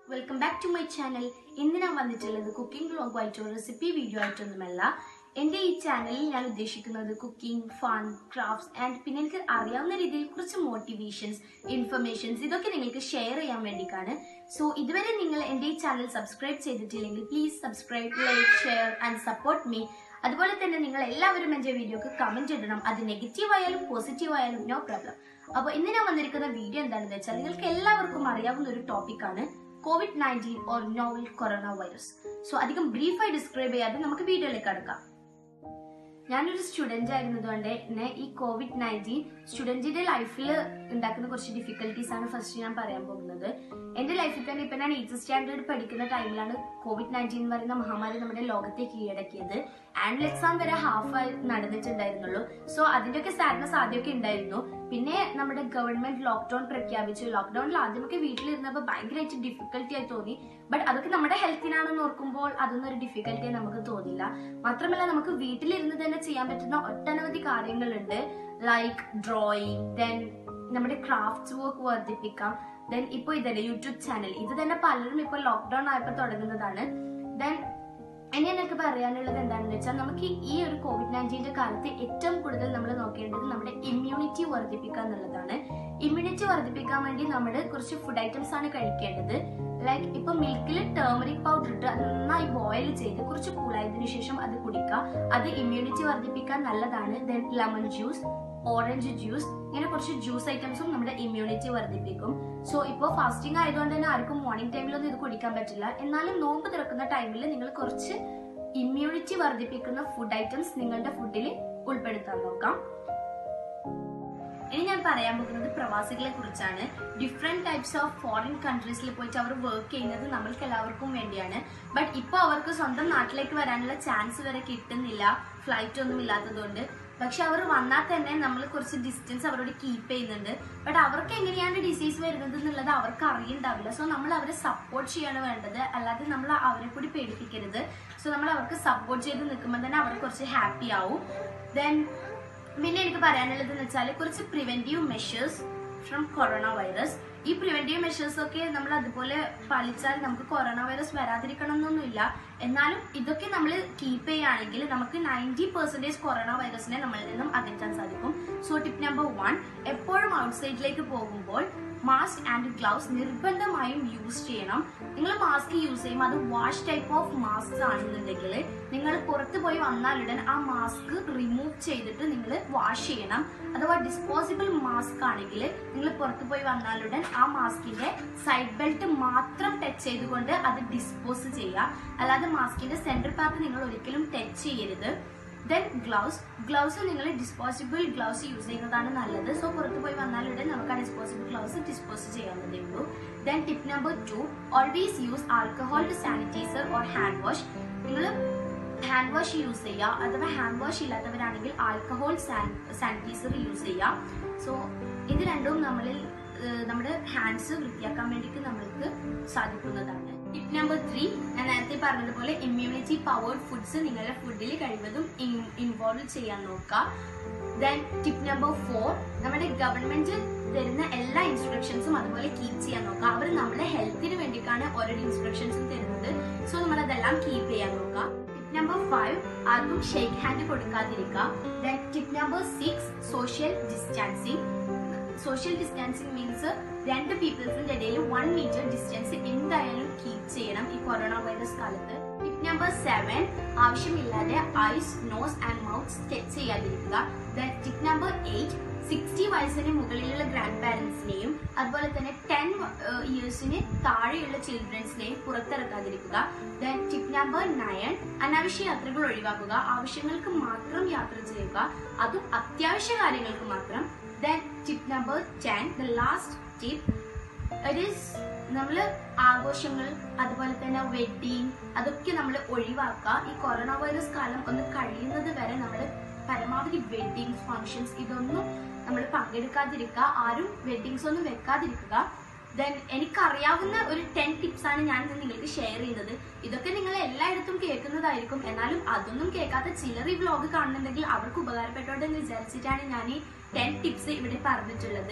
welcome back to my channel ഇന്ന് ഞാൻ വന്നിട്ടുള്ളത് കുക്കിംഗ് വ്ലോഗുമായിട്ടോ റെസിപ്പി വീഡിയോ ആയിട്ടൊന്നുമല്ല എൻ്റെ ഈ ചാനലിൽ ഞാൻ ഉദ്ദേശിക്കുന്നത് കുക്കിംഗ് ഫൺ ക്രാഫ്റ്റ്സ് ആൻഡ് പിന്നെ എനിക്ക് അറിയാവുന്ന രീതിയിൽ കുറച്ച് മോട്ടിവേഷൻസ് ഇൻഫർമേഷൻസ് ഇതൊക്കെ നിങ്ങൾക്ക് ഷെയർ ചെയ്യാൻ വേണ്ടിയിട്ടാണ് സോ ഇതുവരെ നിങ്ങൾ എൻ്റെ ഈ ചാനൽ സബ്സ്ക്രൈബ് ചെയ്തിട്ടില്ലെങ്കിൽ please subscribe like share and support me അതുപോലെ തന്നെ നിങ്ങൾ എല്ലാവരും എൻ്റെ വീഡിയോക്ക് കമന്റ് ഇടണം അത് നെഗറ്റീവ് ആയാലും പോസിറ്റീവ് ആയാലും നോ പ്രോബ്ലം അപ്പോൾ ഇന്ന് ഞാൻ വന്നിരിക്കുന്ന വീഡിയോ എന്താണെന്ന് വെച്ചാൽ നിങ്ങൾക്ക് എല്ലാവർക്കും അറിയാവുന്ന ഒരു ടോപ്പിക്കാണ് COVID nineteen or novel corona virus so അധികം ബ്രീഫായി ഡിസ്ക്രൈബ് ചെയ്യാതെ നമുക്ക് വീഡിയോയിലേക്ക് കടക്കാം ഞാനൊരു സ്റ്റുഡന്റ് ആയിരുന്നതുകൊണ്ട് തന്നെ ഈ കോവിഡ് നയൻറ്റീൻ സ്റ്റുഡന്റിന്റെ ലൈഫിൽ ഉണ്ടാക്കുന്ന കുറച്ച് ഡിഫിക്കൽട്ടീസ് ആണ് ഫസ്റ്റ് ഞാൻ പറയാൻ പോകുന്നത് എന്റെ ലൈഫിൽ തന്നെ ഇപ്പൊ ഞാൻ എയ്ത്ത് സ്റ്റാൻഡേർഡ് പഠിക്കുന്ന ടൈമിലാണ് കോവിഡ് നയൻറ്റീൻ എന്ന് പറയുന്ന മഹാമാരി നമ്മുടെ ലോകത്തെ കീഴടക്കിയത് ആനുവൽ എക്സാം വരെ ഹാഫ് ആയി നടന്നിട്ടുണ്ടായിരുന്നുള്ളൂ സോ അതിന്റെയൊക്കെ സാഡ്നസ് ആദ്യമൊക്കെ ഉണ്ടായിരുന്നു പിന്നെ നമ്മുടെ ഗവൺമെന്റ് ലോക്ക്ഡൌൺ പ്രഖ്യാപിച്ചു ലോക്ക്ഡൌണിൽ ആദ്യമൊക്കെ വീട്ടിലിരുന്നപ്പോൾ ഭയങ്കരമായിട്ട് ഡിഫിക്കൽട്ടി ആയി തോന്നി ബട്ട് അതൊക്കെ നമ്മുടെ ഹെൽത്തിനാണെന്ന് ഓർക്കുമ്പോൾ അതൊന്നും ഒരു ഡിഫിക്കൽട്ടി നമുക്ക് തോന്നില്ല മാത്രമല്ല നമുക്ക് വീട്ടിലിരുന്ന് തന്നെ ചെയ്യാൻ പറ്റുന്ന ഒട്ടനവധി കാര്യങ്ങളുണ്ട് ലൈക്ക് ഡ്രോയിങ് ദെൻ നമ്മുടെ ക്രാഫ്റ്റ് വർക്ക് വർദ്ധിപ്പിക്കാം ദെൻ ഇപ്പോൾ ഇതല്ലേ യൂട്യൂബ് ചാനൽ ഇത് തന്നെ പലരും ഇപ്പോൾ ലോക്ക്ഡൌൺ ആയപ്പോൾ തുടങ്ങുന്നതാണ് ദെൻ ഇനി എനിക്ക് പറയാനുള്ളത് എന്താണെന്ന് വെച്ചാൽ നമുക്ക് ഈ ഒരു കോവിഡ് നയൻറ്റീൻ്റെ കാലത്ത് ഏറ്റവും കൂടുതൽ നമ്മൾ നോക്കേണ്ടത് നമ്മുടെ ഇമ്മ്യൂണിറ്റി വർദ്ധിപ്പിക്കുക എന്നുള്ളതാണ് ഇമ്മ്യൂണിറ്റി വർദ്ധിപ്പിക്കാൻ വേണ്ടി നമ്മൾ കുറച്ച് ഫുഡ് ഐറ്റംസ് ആണ് കഴിക്കേണ്ടത് ലൈക്ക് ഇപ്പൊ മിൽക്കിൽ ടേമറിക് പൗഡർ ഇട്ട് അത് നന്നായി ബോയിൽ ചെയ്ത് കുറച്ച് കൂളായതിനു ശേഷം അത് കുടിക്കുക അത് ഇമ്മ്യൂണിറ്റി വർദ്ധിപ്പിക്കാൻ നല്ലതാണ് then lemon juice orange juice ഇങ്ങനെ കുറച്ച് ജ്യൂസ് ഐറ്റംസും നമ്മുടെ ഇമ്മ്യൂണിറ്റി വർദ്ധിപ്പിക്കും സോ ഇപ്പോൾ ഫാസ്റ്റിംഗ് ആയതുകൊണ്ട് തന്നെ ആർക്കും മോർണിംഗ് ടൈമിലൊന്നും ഇത് കുടിക്കാൻ പറ്റില്ല എന്നാലും നോമ്പ് തുറക്കുന്ന ടൈമിൽ നിങ്ങൾ കുറച്ച് ഇമ്മ്യൂണിറ്റി വർദ്ധിപ്പിക്കുന്ന ഫുഡ് ഐറ്റംസ് നിങ്ങളുടെ ഫുഡിൽ ഉൾപ്പെടുത്താൻ നോക്കാം ഇനി ഞാൻ പറയാൻ പോകുന്നത് പ്രവാസികളെ കുറിച്ചാണ് ഡിഫറെന്റ് ടൈപ്സ് ഓഫ് ഫോറിൻ കൺട്രീസിൽ പോയിട്ട് അവർ വർക്ക് ചെയ്യുന്നത് നമ്മൾക്ക് എല്ലാവർക്കും വേണ്ടിയാണ് ബട്ട് ഇപ്പോൾ അവർക്ക് സ്വന്തം നാട്ടിലേക്ക് വരാനുള്ള ചാൻസ് വരെ കിട്ടുന്നില്ല ഫ്ലൈറ്റ് ഒന്നും ഇല്ലാത്തതുകൊണ്ട് പക്ഷെ അവർ വന്നാൽ തന്നെ നമ്മൾ കുറച്ച് ഡിസ്റ്റൻസ് അവരോട് കീപ്പ് ചെയ്യുന്നുണ്ട് ബട്ട് അവർക്ക് എങ്ങനെയാണ് ഡിസീസ് വരുന്നത് എന്നുള്ളത് അവർക്ക് അറിയണ്ടാവില്ല സോ നമ്മൾ അവരെ സപ്പോർട്ട് ചെയ്യാണ് വേണ്ടത് അല്ലാതെ നമ്മൾ അവരെ കൂടി പേടിപ്പിക്കരുത് സോ നമ്മൾ അവർക്ക് സപ്പോർട്ട് ചെയ്ത് നിൽക്കുമ്പോൾ തന്നെ അവർ കുറച്ച് ഹാപ്പി ആവും ദെൻ പിന്നെ എനിക്ക് പറയാനുള്ളത് എന്ന് വെച്ചാൽ കുറച്ച് preventive measures from corona virus ഈ പ്രിവെന്റീവ് മെഷേഴ്സ് ഒക്കെ നമ്മൾ അതുപോലെ പാലിച്ചാൽ നമുക്ക് കൊറോണ വൈറസ് വരാതിരിക്കണം എന്നൊന്നുമില്ല എന്നാലും ഇതൊക്കെ നമ്മൾ കീപ്പ് ചെയ്യുകയാണെങ്കിൽ നമുക്ക് നയൻറ്റി പെർസെൻറ്റേജ് കൊറോണ വൈറസിനെ നമ്മളിൽ നിന്നും അകറ്റാൻ സാധിക്കും സോ ടിപ്പ് നമ്പർ വൺ എപ്പോഴും ഔട്ട്സൈഡിലേക്ക് പോകുമ്പോൾ മാസ്ക് ആൻഡ് ഗ്ലൗസ് നിർബന്ധമായും യൂസ് ചെയ്യണം നിങ്ങൾ മാസ്ക് യൂസ് ചെയ്യും അത് വാഷ് ടൈപ്പ് ഓഫ് മാസ്ക് ആണെന്നുണ്ടെങ്കിൽ നിങ്ങൾ പുറത്ത് പോയി വന്നാലുടൻ ആ മാസ്ക് റിമൂവ് ചെയ്തിട്ട് നിങ്ങൾ വാഷ് ചെയ്യണം അഥവാ ഡിസ്പോസിബിൾ മാസ്ക് ആണെങ്കിൽ നിങ്ങൾ പുറത്ത് പോയി വന്നാലുടൻ ആ മാസ്കിന്റെ സൈഡ് ബെൽറ്റ് മാത്രം ടച്ച് ചെയ്തുകൊണ്ട് അത് ഡിസ്പോസ് ചെയ്യുക അല്ലാതെ മാസ്കിന്റെ സെന്റർ പാർട്ട് നിങ്ങൾ ഒരിക്കലും ടച്ച് ചെയ്യരുത് ദെൻ ഗ്ലൗസ് ഗ്ലൗസ് നിങ്ങൾ ഡിസ്പോസിബിൾ ഗ്ലൗസ് യൂസ് ചെയ്യുന്നതാണ് നല്ലത് സോ പുറത്ത് പോയി വന്നാലുടൻ നമുക്ക് ആ ഡിസ്പോസിബിൾ ഗ്ലൗസ് ഡിസ്പോസ് ചെയ്യാവുന്നതേ ഉള്ളൂ then tip number two always use alcohol sanitiser or hand wash നിങ്ങൾ ഹാൻഡ് വാഷ് യൂസ് ചെയ്യുക അഥവാ ഹാൻഡ് വാഷ് ഇല്ലാത്തവരാണെങ്കിൽ ആൽക്കഹോൾ സാനിറ്റൈസർ യൂസ് ചെയ്യുക സോ ഇത് രണ്ടും നമ്മളിൽ ഏഹ്, നമ്മുടെ ഹാൻഡ്സ് വൃത്തിയാക്കാൻ വേണ്ടിയിട്ട് നമ്മൾക്ക് സാധിക്കുന്നതാണ് ടിപ്പ് നമ്പർ ത്രീ ഞാൻ നേരത്തെ പറഞ്ഞതുപോലെ ഇമ്മ്യൂണിറ്റി പവേർഡ് ഫുഡ്സ് നിങ്ങളുടെ ഫുഡിൽ കഴിവതും ഇൻവോൾവ് ചെയ്യാൻ നോക്കുക ദെൻ ടിപ്പ് നമ്പർ ഫോർ നമ്മുടെ ഗവൺമെന്റ് തരുന്ന എല്ലാ ഇൻസ്ട്രക്ഷൻസും അതുപോലെ കീപ്പ് ചെയ്യാൻ നോക്കുക അവർ നമ്മുടെ ഹെൽത്തിന് വേണ്ടിയിട്ടാണ് ഓരോ ഇൻസ്ട്രക്ഷൻസും തരുന്നത് സോ നമ്മൾ അതെല്ലാം കീപ്പ് ചെയ്യാൻ നോക്കുക ടിപ്പ് നമ്പർ ഫൈവ് ആർക്കും ഷേക്ക് ഹാൻഡ് കൊടുക്കാതിരിക്കുക then tip number six social distancing social distancing means രണ്ട് പീപ്പിൾസിന്റെ ഇടയിൽ വൺ മീറ്റർ ഡിസ്റ്റൻസ് എന്തായാലും കീപ്പ് ചെയ്യണം ഈ കൊറോണ വൈറസ് കാലത്ത് ടിപ്പ് നമ്പർ സെവൻ ആവശ്യമില്ലാതെ eyes nose and mouth sketch ചെയ്യാതിരിക്കുക ടിപ്പ് നമ്പർ എയ്റ്റ് സിക്സ്റ്റി വയസ്സിന് മുകളിലുള്ള ഗ്രാൻഡ് പാരൻസിനെയും അതുപോലെ തന്നെ ടെൻ ഇയേഴ്സിന് താഴെയുള്ള ചിൽഡ്രൻസിനെയും പുറത്തിറക്കാതിരിക്കുക ദെൻ ടിപ്പ് നമ്പർ നയൻ അനാവശ്യ യാത്രകൾ ഒഴിവാക്കുക ആവശ്യങ്ങൾക്ക് മാത്രം യാത്ര ചെയ്യുക അതും അത്യാവശ്യ കാര്യങ്ങൾക്ക് മാത്രം then tip number ten the last tip it is നമ്മൾ ആഘോഷങ്ങൾ അതുപോലെ തന്നെ വെഡിങ് അതൊക്കെ നമ്മൾ ഒഴിവാക്കുക ഈ കൊറോണ വൈറസ് കാലം ഒന്ന് കഴിയുന്നത് വരെ നമ്മൾ പരമാവധി വെഡിങ്സ് ഫങ്ഷൻസ് ഇതൊന്നും നമ്മൾ പങ്കെടുക്കാതിരിക്കുക ആരും വെഡിങ്സ് ഒന്നും വെക്കാതിരിക്കുക ദെൻ എനിക്കറിയാവുന്ന ഒരു ടെൻ ടിപ്സ് ആണ് ഞാൻ ഇന്ന് നിങ്ങൾക്ക് ഷെയർ ചെയ്യുന്നത് ഇതൊക്കെ നിങ്ങൾ എല്ലായിടത്തും കേൾക്കുന്നതായിരിക്കും എന്നാലും അതൊന്നും കേൾക്കാത്ത ചിലർ ഈ വ്ലോഗ് കാണുന്നുണ്ടെങ്കിൽ അവർക്ക് ഉപകാരപ്പെട്ടോട്ടെ എന്ന് വിചാരിച്ചിട്ടാണ് ഞാൻ ഈ ടെൻ ടിപ്സ് ഇവിടെ പറഞ്ഞിട്ടുള്ളത്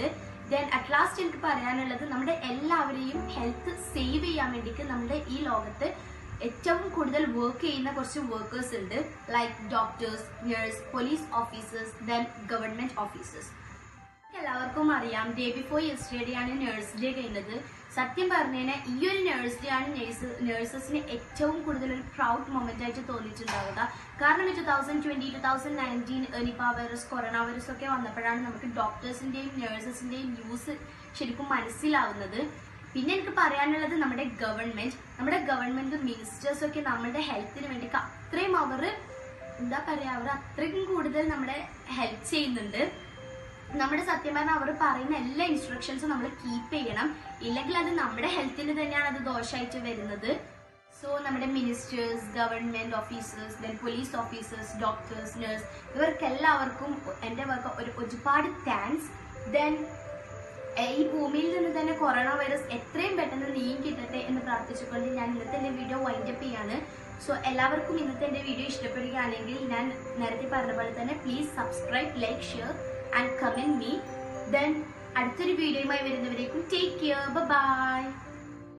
ദെൻ അറ്റ് ലാസ്റ്റ് എനിക്ക് പറയാനുള്ളത് നമ്മുടെ എല്ലാവരെയും ഹെൽത്ത് സേവ് ചെയ്യാൻ വേണ്ടിയിട്ട് നമ്മുടെ ഈ ലോകത്ത് ഏറ്റവും കൂടുതൽ വർക്ക് ചെയ്യുന്ന കുറച്ച് വർക്കേഴ്സ് ഉണ്ട് like doctors nurse police officers then government officers എല്ലാവർക്കും അറിയാം ഡേ ബിഫോർ യെസ്റ്റർഡേ ആണ് നേഴ്സ് ഡേ കഴിഞ്ഞത് സത്യം പറഞ്ഞു കഴിഞ്ഞാൽ ഈ ഒരു നേഴ്സ് ഡേ ആണ് നേഴ്സ് നേഴ്സസിന് ഏറ്റവും കൂടുതൽ ഒരു പ്രൗഡ് മൊമെന്റ് ആയിട്ട് തോന്നിയിട്ടുണ്ടാവുക കാരണം two thousand twenty two thousand nineteen Nipah virus corona virus ഒക്കെ വന്നപ്പോഴാണ് നമുക്ക് ഡോക്ടേഴ്സിന്റെയും നേഴ്സസിന്റെയും യൂസ് ശരിക്കും മനസ്സിലാവുന്നത് പിന്നെ എനിക്ക് പറയാനുള്ളത് നമ്മുടെ ഗവൺമെന്റ് നമ്മുടെ ഗവൺമെന്റ് മിനിസ്റ്റേഴ്സ് ഒക്കെ നമ്മുടെ ഹെൽത്തിന് വേണ്ടി അത്രയും അവർ എന്താ പറയാ അവർ അത്രയും കൂടുതൽ നമ്മുടെ ഹെൽപ്പ് ചെയ്യുന്നുണ്ട് നമ്മുടെ സത്യം പറഞ്ഞാൽ അവർ പറയുന്ന എല്ലാ ഇൻസ്ട്രക്ഷൻസും നമ്മൾ കീപ്പ് ചെയ്യണം ഇല്ലെങ്കിൽ അത് നമ്മുടെ ഹെൽത്തിന് തന്നെയാണ് അത് ദോഷമായിട്ട് വരുന്നത് സോ നമ്മുടെ ministers government officers then police officers doctors nurse ഇവർക്കെല്ലാവർക്കും എൻ്റെ വക ഒരു ഒരുപാട് താങ്ക്സ് ദെൻ ഈ ഭൂമിയിൽ നിന്ന് തന്നെ കൊറോണ വൈറസ് എത്രയും പെട്ടെന്ന് നീങ്ങി കിട്ടട്ടെ എന്ന് പ്രാർത്ഥിച്ചുകൊണ്ട് ഞാൻ ഇന്നത്തെ എൻ്റെ വീഡിയോ വൈൻഡ് അപ്പ് ചെയ്യാണ് സോ എല്ലാവർക്കും ഇന്നത്തെ എൻ്റെ വീഡിയോ ഇഷ്ടപ്പെടുകയാണെങ്കിൽ ഞാൻ നേരത്തെ പറഞ്ഞ പോലെ തന്നെ please subscribe like share and comment me then അടുത്തൊരു വീഡിയോയുമായി വരുന്നവരേക്കും ടേക്ക് കെയർ ബൈ